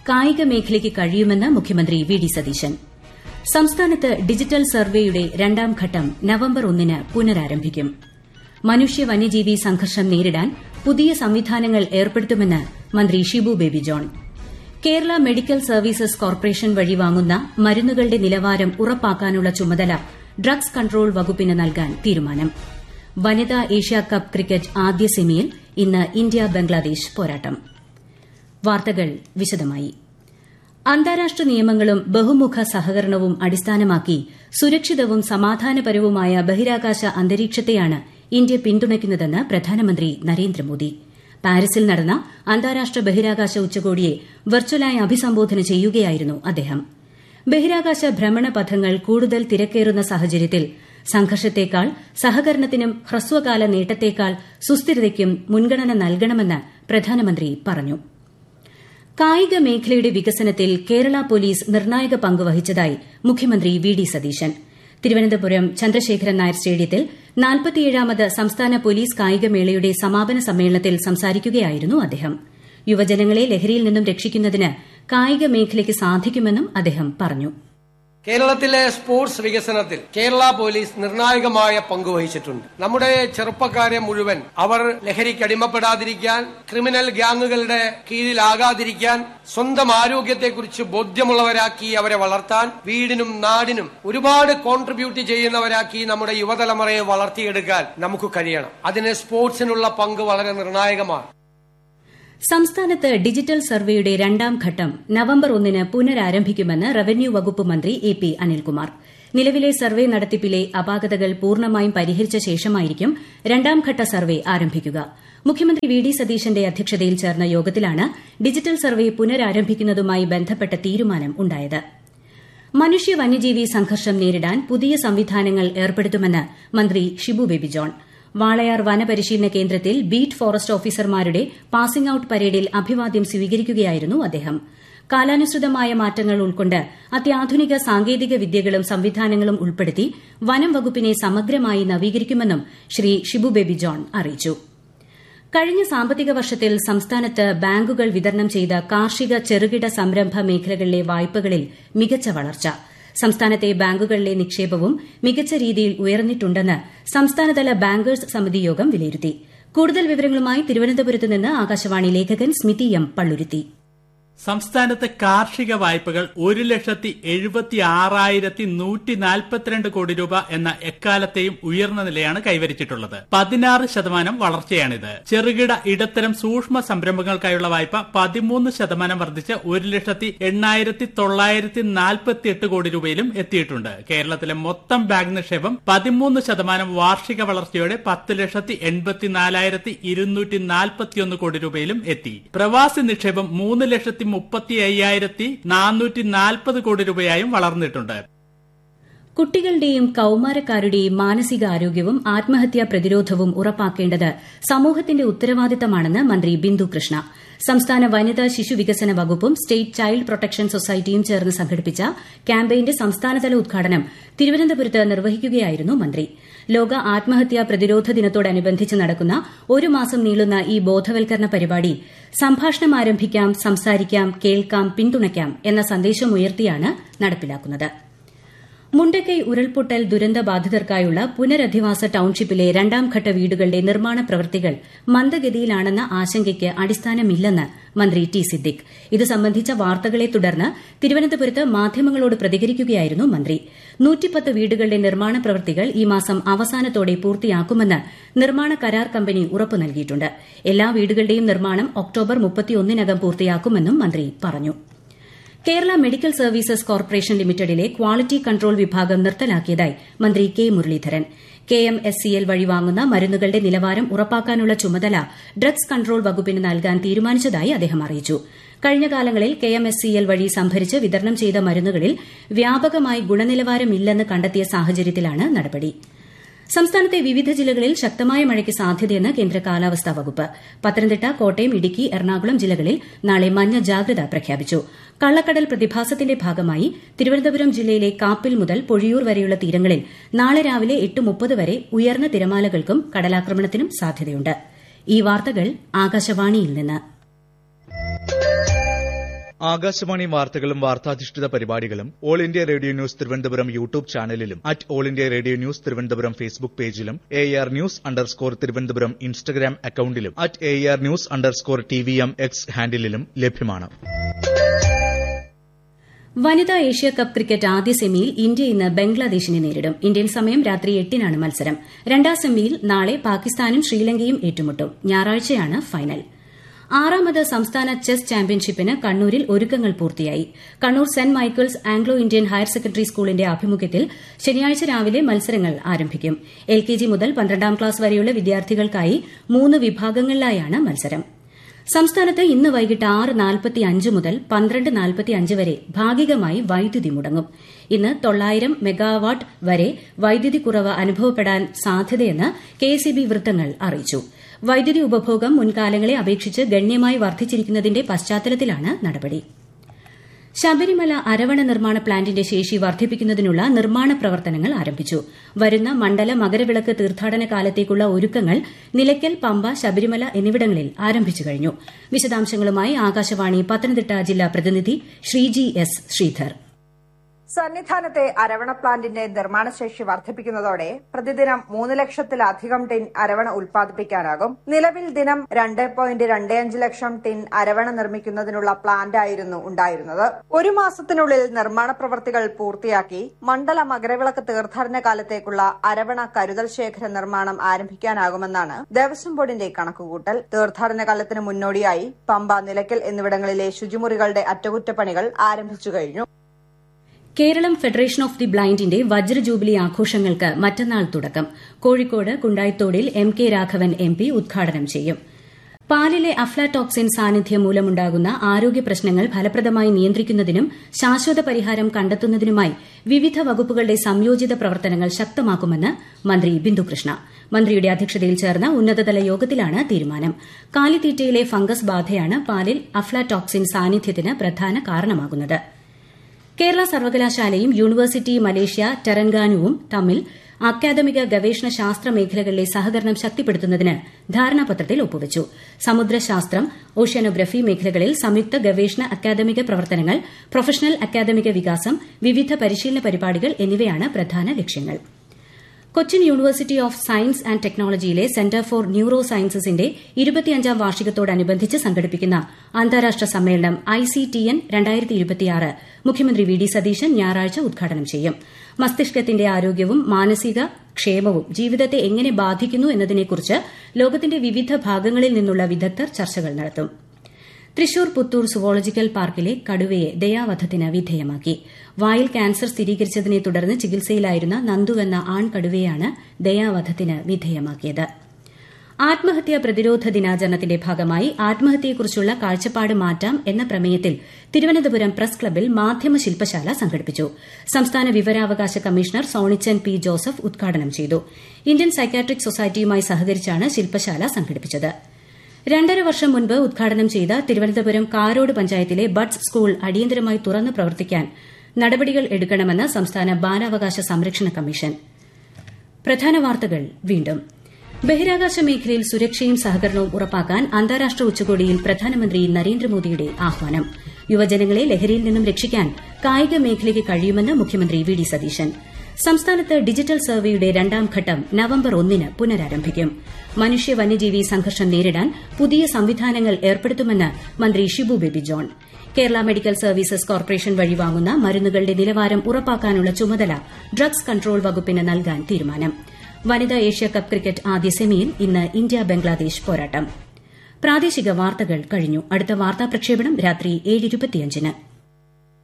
കായിക മേഖലയ്ക്ക് കഴിയുമെന്ന് മുഖ്യമന്ത്രി വി ഡി സതീശൻ സംസ്ഥാനത്ത് ഡിജിറ്റൽ സർവേയുടെ രണ്ടാം ഘട്ടം നവംബർ ഒന്നിന് പുനരാരംഭിക്കും മനുഷ്യ വന്യജീവി സംഘർഷം നേരിടാൻ പുതിയ സംവിധാനങ്ങൾ ഏർപ്പെടുത്തുമെന്ന് മന്ത്രി Shibu Baby John Kerala medical services corporation വഴി വാങ്ങുന്ന മരുന്നുകളുടെ നിലവാരം ഉറപ്പാക്കാനുള്ള ചുമതല ഡ്രഗ്സ് കൺട്രോൾ വകുപ്പിന് നൽകാൻ തീരുമാനം വനിതാ ഏഷ്യാകപ്പ് ക്രിക്കറ്റ് ആദ്യ സെമിയിൽ ഇന്ന് ഇന്ത്യ ബംഗ്ലാദേശ് പോരാട്ടം വാർത്തകൾ വിശദമായി അന്താരാഷ്ട്ര നിയമങ്ങളും ബഹുമുഖ സഹകരണവും അടിസ്ഥാനമാക്കി സുരക്ഷിതവും സമാധാനപരവുമായ ബഹിരാകാശ അന്തരീക്ഷത്തെയാണ് ഇന്ത്യ പിന്തുണയ്ക്കുന്നതെന്ന് പ്രധാനമന്ത്രി നരേന്ദ്രമോദി പാരീസിൽ നടന്ന അന്താരാഷ്ട്ര ബഹിരാകാശ ഉച്ചകോടിയെ വെർച്വലായി അഭിസംബോധന ചെയ്യുകയായിരുന്നു അദ്ദേഹം ബഹിരാകാശ ഭ്രമണപഥങ്ങൾ കൂടുതൽ തിരക്കേറുന്ന സാഹചര്യത്തിൽ സംഘർഷത്തേക്കാൾ സഹകരണത്തിനും ഹ്രസ്വകാല നേട്ടത്തേക്കാൾ സുസ്ഥിരതയ്ക്കും മുൻഗണന നൽകണമെന്ന് പ്രധാനമന്ത്രി പറഞ്ഞു കായിക മേഖലയുടെ വികസനത്തിൽ കേരള പോലീസ് നിർണായക പങ്ക് വഹിച്ചതായി മുഖ്യമന്ത്രി വി ഡി സതീശൻ തിരുവനന്തപുരം ചന്ദ്രശേഖരൻ നായർ സ്റ്റേഡിയത്തിൽ നാൽപ്പത്തിയേഴാമത് സംസ്ഥാന പോലീസ് കായികമേളയുടെ സമാപന സമ്മേളനത്തിൽ സംസാരിക്കുകയായിരുന്നു അദ്ദേഹം യുവജനങ്ങളെ ലഹരിയിൽ നിന്നും രക്ഷിക്കുന്നതിന് കായിക മേഖലയ്ക്ക് സാധിക്കുമെന്നും അദ്ദേഹം പറഞ്ഞു കേരളത്തിലെ സ്പോർട്സ് വികസനത്തിൽ കേരള പോലീസ് നിർണായകമായ പങ്ക് വഹിച്ചിട്ടുണ്ട് നമ്മുടെ ചെറുപ്പക്കാരെ മുഴുവൻ അവർ ലഹരിക്ക് അടിമപ്പെടാതിരിക്കാൻ ക്രിമിനൽ ഗ്യാങ്ങുകളുടെ കീഴിലാകാതിരിക്കാൻ സ്വന്തം ആരോഗ്യത്തെക്കുറിച്ച് ബോധ്യമുള്ളവരാക്കി അവരെ വളർത്താൻ വീടിനും നാടിനും ഒരുപാട് കോൺട്രിബ്യൂട്ട് ചെയ്യുന്നവരാക്കി നമ്മുടെ യുവതലമുറയെ വളർത്തിയെടുക്കാൻ നമുക്ക് കഴിയണം അതിന് സ്പോർട്സിനുള്ള പങ്ക് വളരെ നിർണായകമാണ് സംസ്ഥാനത്ത് ഡിജിറ്റൽ സർവേയുടെ രണ്ടാം ഘട്ടം നവംബർ ഒന്നിന് പുനരാരംഭിക്കുമെന്ന് റവന്യൂ വകുപ്പ് മന്ത്രി എ പി അനിൽകുമാർ നിലവിലെ സർവേ നടത്തിപ്പിലെ അപാകതകൾ പൂർണ്ണമായും പരിഹരിച്ച ശേഷമായിരിക്കും രണ്ടാംഘട്ട സർവേ ആരംഭിക്കുക മുഖ്യമന്ത്രി വി ഡി സതീശന്റെ അധ്യക്ഷതയിൽ ചേർന്ന യോഗത്തിലാണ് ഡിജിറ്റൽ സർവേ പുനരാരംഭിക്കുന്നതുമായി ബന്ധപ്പെട്ട തീരുമാനം ഉണ്ടായത് മനുഷ്യ വന്യജീവി സംഘർഷം നേരിടാൻ പുതിയ സംവിധാനങ്ങൾ ഏർപ്പെടുത്തുമെന്ന് മന്ത്രി ഷിബു ബേബി ജോൺ വാളയാർ വനപരിശീലന കേന്ദ്രത്തിൽ ബീറ്റ് ഫോറസ്റ്റ് ഓഫീസർമാരുടെ പാസിംഗ് ഔട്ട് പരേഡിൽ അഭിവാദ്യം സ്വീകരിക്കുകയായിരുന്നു അദ്ദേഹം കാലാനുസൃതമായ മാറ്റങ്ങൾ ഉൾക്കൊണ്ട് അത്യാധുനിക സാങ്കേതിക വിദ്യകളും സംവിധാനങ്ങളും ഉൾപ്പെടുത്തി വനം വകുപ്പിനെ സമഗ്രമായി നവീകരിക്കുമെന്നും ശ്രീ ഷിബു ബേബി ജോൺ അറിയിച്ചു കഴിഞ്ഞ സാമ്പത്തിക വർഷത്തിൽ സംസ്ഥാനത്ത് ബാങ്കുകൾ വിതരണം ചെയ്ത കാർഷിക ചെറുകിട സംരംഭ മേഖലകളിലെ വായ്പകളിൽ മികച്ച വളർച്ച സംസ്ഥാനത്തെ ബാങ്കുകളിലെ നിക്ഷേപവും മികച്ച രീതിയിൽ ഉയർന്നിട്ടുണ്ടെന്ന് സംസ്ഥാനതല ബാങ്കേഴ്സ് സമിതി യോഗം വിലയിരുത്തി കൂടുതൽ വിവരങ്ങളുമായി തിരുവനന്തപുരത്ത് നിന്ന് ആകാശവാണി ലേഖകൻ സ്മിതി എം പള്ളുരുത്തി സംസ്ഥാനത്ത് കാർഷിക വായ്പകൾ ഒരു ലക്ഷത്തി എഴുപത്തി ആറായിരത്തി നൂറ്റി നാൽപ്പത്തിരണ്ട് കോടി രൂപ എന്ന എക്കാലത്തെയും ഉയർന്ന നിലയാണ് കൈവരിച്ചിട്ടുള്ളത് പതിനാറ് ശതമാനം വളർച്ചയാണിത് ചെറുകിട ഇടത്തരം സൂക്ഷ്മ സംരംഭങ്ങൾക്കായുള്ള വായ്പ പതിമൂന്ന് ശതമാനം വർദ്ധിച്ച് ഒരു ലക്ഷത്തി എണ്ണായിരത്തി തൊള്ളായിരത്തി നാൽപ്പത്തി എട്ട് കോടി രൂപയിലും എത്തിയിട്ടുണ്ട് കേരളത്തിലെ മൊത്തം ബാങ്ക് നിക്ഷേപം പതിമൂന്ന് ശതമാനം വാർഷിക വളർച്ചയോടെ പത്ത് ലക്ഷത്തി എൺപത്തിനാലായിരത്തി ഇരുന്നൂറ്റി നാൽപ്പത്തിയൊന്ന് കോടി രൂപയിലും എത്തി പ്രവാസി നിക്ഷേപം മൂന്ന് ലക്ഷത്തി മുപ്പത്തി അയ്യായിരത്തി നാനൂറ്റി നാൽപ്പത് കോടി രൂപയായും വളർന്നിട്ടുണ്ട് കുട്ടികളുടെയും കൌമാരക്കാരുടെയും മാനസികാരോഗ്യവും ആത്മഹത്യാ പ്രതിരോധവും ഉറപ്പാക്കേണ്ടത് സമൂഹത്തിന്റെ ഉത്തരവാദിത്തമാണെന്ന് മന്ത്രി ബിന്ദു കൃഷ്ണ സംസ്ഥാന വനിതാ ശിശു വികസന വകുപ്പും സ്റ്റേറ്റ് ചൈൽഡ് പ്രൊട്ടക്ഷൻ സൊസൈറ്റിയും ചേർന്ന് സംഘടിപ്പിച്ച ക്യാമ്പയിന്റെ സംസ്ഥാനതല ഉദ്ഘാടനം തിരുവനന്തപുരത്ത് നിർവഹിക്കുകയായിരുന്നു മന്ത്രി ലോക ആത്മഹത്യാ പ്രതിരോധ ദിനത്തോടനുബന്ധിച്ച് നടക്കുന്ന ഒരു മാസം നീളുന്ന ഈ ബോധവൽക്കരണ പരിപാടി സംഭാഷണം ആരംഭിക്കാം സംസാരിക്കാം കേൾക്കാം പിന്തുണയ്ക്കാം എന്ന സന്ദേശമുയർത്തിയാണ് നടപ്പിലാക്കുന്നത് മുണ്ടക്കൈ ഉരുൾപൊട്ടൽ ദുരന്ത ബാധിതർക്കായുള്ള പുനരധിവാസ ടൌൺഷിപ്പിലെ രണ്ടാംഘട്ട വീടുകളുടെ നിർമ്മാണ പ്രവൃത്തികൾ മന്ദഗതിയിലാണെന്ന ആശങ്കയ്ക്ക് അടിസ്ഥാനമില്ലെന്ന് മന്ത്രി ടി സിദ്ദിഖ് ഇത് സംബന്ധിച്ച വാർത്തകളെ തുടർന്ന് തിരുവനന്തപുരത്ത് മാധ്യമങ്ങളോട് പ്രതികരിക്കുകയായിരുന്നു മന്ത്രി നൂറ്റിപ്പത്ത് വീടുകളുടെ നിർമ്മാണ പ്രവൃത്തികൾ ഈ മാസം അവസാനത്തോടെ പൂർത്തിയാക്കുമെന്ന് നിർമ്മാണ കരാർ കമ്പനി ഉറപ്പു നൽകിയിട്ടുണ്ട് എല്ലാ വീടുകളുടെയും നിർമ്മാണം ഒക്ടോബർ മുപ്പത്തിയൊന്നിനകം പൂർത്തിയാക്കുമെന്നും മന്ത്രി പറഞ്ഞു കേരള മെഡിക്കൽ സർവീസസ് കോർപ്പറേഷൻ ലിമിറ്റഡിലെ ക്വാളിറ്റി കൺട്രോൾ വിഭാഗം നിർത്തലാക്കിയതായി മന്ത്രി K Muraleedharan K M S C L വഴി വാങ്ങുന്ന മരുന്നുകളുടെ നിലവാരം ഉറപ്പാക്കാനുള്ള ചുമതല ഡ്രഗ്സ് കൺട്രോൾ വകുപ്പിന് നൽകാൻ തീരുമാനിച്ചതായി അദ്ദേഹം അറിയിച്ചു കഴിഞ്ഞ കാലങ്ങളിൽ K M S C L വഴി സംഭരിച്ച് വിതരണം ചെയ്ത മരുന്നുകളിൽ വ്യാപകമായി ഗുണനിലവാരമില്ലെന്ന് കണ്ടെത്തിയ സാഹചര്യത്തിലാണ് നടപടി സംസ്ഥാനത്തെ വിവിധ ജില്ലകളിൽ ശക്തമായ മഴയ്ക്ക് സാധ്യതയെന്ന് കേന്ദ്ര കാലാവസ്ഥാ വകുപ്പ് പത്തനംതിട്ട കോട്ടയം ഇടുക്കി എറണാകുളം ജില്ലകളിൽ നാളെ മഞ്ഞ ജാഗ്രത പ്രഖ്യാപിച്ചു കള്ളക്കടൽ പ്രതിഭാസത്തിന്റെ ഭാഗമായി തിരുവനന്തപുരം ജില്ലയിലെ കാപ്പിൽ മുതൽ പൊഴിയൂർ വരെയുള്ള തീരങ്ങളിൽ നാളെ രാവിലെ എട്ട് മുപ്പത് വരെ ഉയർന്ന തിരമാലകൾക്കും കടലാക്രമണത്തിനും സാധ്യതയുണ്ട് ഈ വാർത്തകൾ ആകാശവാണിയിൽ നിന്ന് ആകാശവാണി വാർത്തകളും വാർത്താധിഷ്ഠിത പരിപാടികളും all India radio news Thiruvananthapuram YouTube ചാനലിലും at all India radio news Thiruvananthapuram Facebook പേജിലും A R news underscore Thiruvananthapuram Instagram അക്കൌണ്ടിലും at A R news underscore T V M X ഹാൻഡിലും ലഭ്യമാണ് വനിതാ ഏഷ്യ കപ്പ് ക്രിക്കറ്റ് ആദ്യ സെമിയിൽ ഇന്ത്യ ഇന്ന് ബംഗ്ലാദേശിനെ നേരിടും ഇന്ത്യൻ സമയം രാത്രി എട്ടിനാണ് മത്സരം രണ്ടാം സെമിയിൽ നാളെ പാകിസ്ഥാനും ശ്രീലങ്കയും ഏറ്റുമുട്ടും ഞായറാഴ്ചയാണ് ഫൈനൽ ആറാമത് സംസ്ഥാന ചെസ് ചാമ്പ്യൻഷിപ്പിന് കണ്ണൂരിൽ ഒരുക്കങ്ങൾ പൂർത്തിയായി Kannur saint Michael's Anglo Indian higher secondary സ്കൂളിന്റെ ആഭിമുഖ്യത്തിൽ ശനിയാഴ്ച രാവിലെ മത്സരങ്ങൾ ആരംഭിക്കും എൽ കെ ജി മുതൽ പന്ത്രണ്ടാം ക്ലാസ് വരെയുള്ള വിദ്യാർത്ഥികൾക്കായി മൂന്ന് വിഭാഗങ്ങളിലായാണ് മത്സരം സംസ്ഥാനത്ത് ഇന്ന് വൈകിട്ട് ആറ് നാൽപ്പത്തി അഞ്ച് മുതൽ പന്ത്രണ്ട് നാൽപ്പത്തി അഞ്ച് വരെ ഭാഗികമായി വൈദ്യുതി മുടങ്ങും ഇന്ന് തൊള്ളായിരം മെഗാവാട്ട് വരെ വൈദ്യുതി കുറവ് അനുഭവപ്പെടാൻ സാധ്യതയെന്ന് കെഎസ്ഇബി വൃത്തങ്ങൾ അറിയിച്ചു വൈദ്യുതി ഉപഭോഗം മുൻകാലങ്ങളെ അപേക്ഷിച്ച് ഗണ്യമായി വർദ്ധിച്ചിരിക്കുന്നതിന്റെ പശ്ചാത്തലത്തിലാണ് നടപടി ശബരിമല അരവണ നിർമ്മാണ പ്ലാന്റിന്റെ ശേഷി വർദ്ധിപ്പിക്കുന്നതിനുള്ള നിർമ്മാണ പ്രവർത്തനങ്ങൾ ആരംഭിച്ചു വരുന്ന മണ്ഡല മകരവിളക്ക് തീർത്ഥാടന കാലത്തേക്കുള്ള ഒരുക്കങ്ങൾ നിലയ്ക്കൽ പമ്പ ശബരിമല എന്നിവിടങ്ങളിൽ ആരംഭിച്ചു കഴിഞ്ഞു വിശദാംശങ്ങളുമായി ആകാശവാണി പത്തനംതിട്ട ജില്ലാ പ്രതിനിധി ശ്രീജി എസ് ശ്രീധർ സന്നിധാനത്തെ അരവണ പ്ലാന്റിന്റെ നിർമ്മാണശേഷി വർദ്ധിപ്പിക്കുന്നതോടെ പ്രതിദിനം മൂന്ന് ലക്ഷത്തിലധികം ടിൻ അരവണ ഉൽപ്പാദിപ്പിക്കാനാകും നിലവിൽ ദിനം രണ്ട് പോയിന്റ് രണ്ട് അഞ്ച് ലക്ഷം ടിൻ അരവണ നിർമ്മിക്കുന്നതിനുള്ള പ്ലാന്റ് ആയിരുന്നു ഉണ്ടായിരുന്നത് ഒരു മാസത്തിനുള്ളിൽ നിർമ്മാണ പ്രവൃത്തികൾ പൂർത്തിയാക്കി മണ്ഡല മകരവിളക്ക് തീർത്ഥാടന കാലത്തേക്കുള്ള അരവണ കരുതൽ ശേഖര നിർമ്മാണം ആരംഭിക്കാനാകുമെന്നാണ് ദേവസ്വം ബോർഡിന്റെ കണക്കുകൂട്ടൽ തീർത്ഥാടന കാലത്തിന് മുന്നോടിയായി പമ്പ നിലയ്ക്കൽ എന്നിവിടങ്ങളിലെ ശുചിമുറികളുടെ അറ്റകുറ്റപ്പണികൾ ആരംഭിച്ചു കഴിഞ്ഞു കേരളം ഫെഡറേഷൻ ഓഫ് ദി ബ്ലൈൻഡിന്റെ വജ്രജൂബിലി ആഘോഷങ്ങൾക്ക് മറ്റന്നാൾ തുടക്കം കോഴിക്കോട് കുണ്ടായിത്തോടിൽ M K Raghavan M P ഉദ്ഘാടനം ചെയ്യും പാലിലെ അഫ്ലാടോക്സിൻ സാന്നിധ്യം മൂലമുണ്ടാകുന്ന ആരോഗ്യ പ്രശ്നങ്ങൾ ഫലപ്രദമായി നിയന്ത്രിക്കുന്നതിനും ശാശ്വത പരിഹാരം കണ്ടെത്തുന്നതിനുമായി വിവിധ വകുപ്പുകളുടെ സംയോജിത പ്രവർത്തനങ്ങൾ ശക്തമാക്കുമെന്ന് മന്ത്രി ബിന്ദുകൃഷ്ണ മന്ത്രിയുടെ അധ്യക്ഷതയിൽ ചേർന്ന ഉന്നതതല യോഗത്തിലാണ് തീരുമാനം കാലിത്തീറ്റയിലെ ഫംഗസ് ബാധയാണ് പാലിൽ അഫ്ലാടോക്സിൻ സാന്നിധ്യത്തിന് പ്രധാന കാരണമാകുന്നത് കേരള സർവകലാശാലയും യൂണിവേഴ്സിറ്റി മലേഷ്യ ടെറൻഗാനുവും തമ്മിൽ അക്കാദമിക ഗവേഷണ ശാസ്ത്ര മേഖലകളിലെ സഹകരണം ശക്തിപ്പെടുത്തുന്നതിന് ധാരണാപത്രത്തിൽ ഒപ്പുവച്ചു സമുദ്രശാസ്ത്രം ഓഷ്യാനോഗ്രഫി മേഖലകളിൽ സംയുക്ത ഗവേഷണ അക്കാദമിക പ്രവർത്തനങ്ങൾ പ്രൊഫഷണൽ അക്കാദമിക വികാസം വിവിധ പരിശീലന പരിപാടികൾ എന്നിവയാണ് പ്രധാന ലക്ഷ്യങ്ങൾ Cochin university of science and ടെക്നോളജിയിലെ സെന്റർ ഫോർ ന്യൂറോ സയൻസസിന്റെ ഇരുപത്തിയഞ്ചാം വാർഷികത്തോടനുബന്ധിച്ച് സംഘടിപ്പിക്കുന്ന അന്താരാഷ്ട്ര സമ്മേളനം ഐ സി ടി എൻ മുഖ്യമന്ത്രി വി ഡി സതീശൻ ഞായറാഴ്ച ഉദ്ഘാടനം ചെയ്യും മസ്തിഷ്കത്തിന്റെ ആരോഗ്യവും മാനസിക ക്ഷേമവും ജീവിതത്തെ എങ്ങനെ ബാധിക്കുന്നു എന്നതിനെക്കുറിച്ച് ലോകത്തിന്റെ വിവിധ ഭാഗങ്ങളിൽ നിന്നുള്ള വിദഗ്ധർ ചർച്ചകൾ നടത്തും തൃശൂർ പുത്തൂർ സുവോളജിക്കൽ പാർക്കിലെ കടുവയെ ദയാവധത്തിന് വിധേയമാക്കി വായിൽ ക്യാൻസർ സ്ഥിരീകരിച്ചതിനെ തുടർന്ന് ചികിത്സയിലായിരുന്ന നന്ദുവെന്ന ആൺകടുവയാണ് ദയാവധത്തിന് വിധേയമാക്കിയത് ആത്മഹത്യാ പ്രതിരോധ ദിനാചരണത്തിന്റെ ഭാഗമായി ആത്മഹത്യയെക്കുറിച്ചുള്ള കാഴ്ചപ്പാട് മാറ്റാം എന്ന പ്രമേയത്തിൽ തിരുവനന്തപുരം പ്രസ് ക്ലബിൽ മാധ്യമ ശില്പശാല സംഘടിപ്പിച്ചു സംസ്ഥാന വിവരാവകാശ കമ്മീഷണർ സോണിച്ചൻ പി ജോസഫ് ഉദ്ഘാടനം ചെയ്തു ഇന്ത്യൻ സൈക്കാട്രിക് സൊസൈറ്റിയുമായി സഹകരിച്ചാണ് ശില്പശാല സംഘടിപ്പിച്ചത് രണ്ടര വർഷം മുൻപ് ഉദ്ഘാടനം ചെയ്ത തിരുവനന്തപുരം കാരോട് പഞ്ചായത്തിലെ ബഡ്സ് സ്കൂൾ അടിയന്തരമായി തുറന്നു പ്രവർത്തിക്കാൻ നടപടികൾ എടുക്കണമെന്ന് സംസ്ഥാന ബാലാവകാശ സംരക്ഷണ കമ്മീഷൻ പ്രധാന വാർത്തകൾ വീണ്ടും ബഹിരാകാശ മേഖലയിൽ സുരക്ഷയും സഹകരണവും ഉറപ്പാക്കാൻ അന്താരാഷ്ട്ര ഉച്ചകോടിയിൽ പ്രധാനമന്ത്രി നരേന്ദ്രമോദിയുടെ ആഹ്വാനം യുവജനങ്ങളെ ലഹരിയിൽ നിന്നും രക്ഷിക്കാൻ കായിക മേഖലയ്ക്ക് കഴിയുമെന്ന് മുഖ്യമന്ത്രി വി ഡി സതീശൻ സംസ്ഥാനത്ത് ഡിജിറ്റൽ സർവേയുടെ രണ്ടാം ഘട്ടം നവംബർ ഒന്നിന് പുനരാരംഭിക്കും മനുഷ്യ വന്യജീവി സംഘർഷം നേരിടാൻ പുതിയ സംവിധാനങ്ങൾ ഏർപ്പെടുത്തുമെന്ന് മന്ത്രി Shibu Baby John Kerala medical services corporation വഴി വാങ്ങുന്ന മരുന്നുകളുടെ നിലവാരം ഉറപ്പാക്കാനുള്ള ചുമതല ഡ്രഗ്സ് കൺട്രോൾ വകുപ്പിന് നൽകാൻ തീരുമാനം വനിതാ ഏഷ്യ കപ്പ് ക്രിക്കറ്റ് ആദ്യ സെമിയിൽ ഇന്ന് ഇന്ത്യ ബംഗ്ലാദേശ് പോരാട്ടം പ്രാദേശിക വാർത്തകൾ കഴിഞ്ഞു അടുത്ത വാർത്താ പ്രക്ഷേപണം രാത്രി ഏഴ്